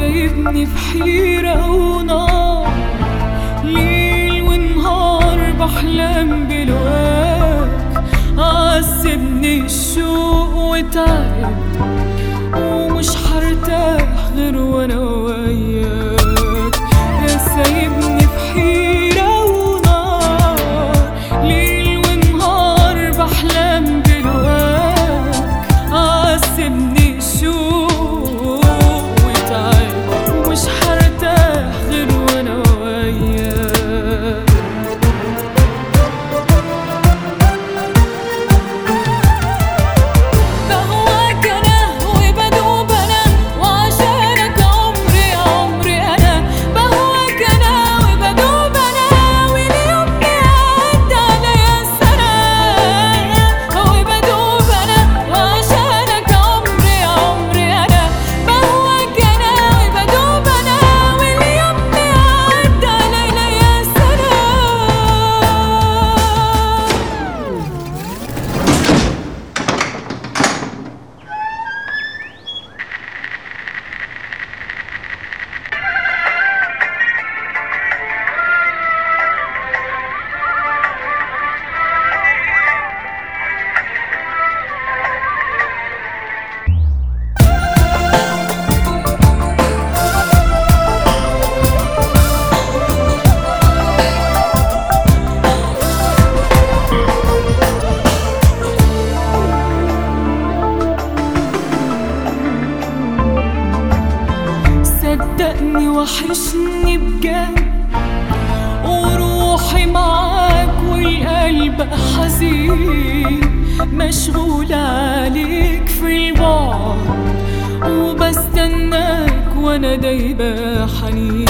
سايبني في حيرة ونار ليل ونهار بحلم بلواك عذبني الشوق وتعب ومش حرتاح غير وانا وياك يا سايبني في حيرة ونار ليل ونهار بحلم بلواك عذبني الشوق وتعب ومش حرتاح غير وانا وياك بهواك انا وبدوب انا وعشانك عمري عمري انا بهواك انا وبدوب انا واليوم بيعدي عليا السنة وبدوب انا وعشانك عمري عمري انا بهواك انا وبدوب انا واليوم بيعدي عليا السنة صدقني وحشني بجد وروحي معاك والقلب حزين مشغول عليك في البعد وبستناك وانا دايبة حنين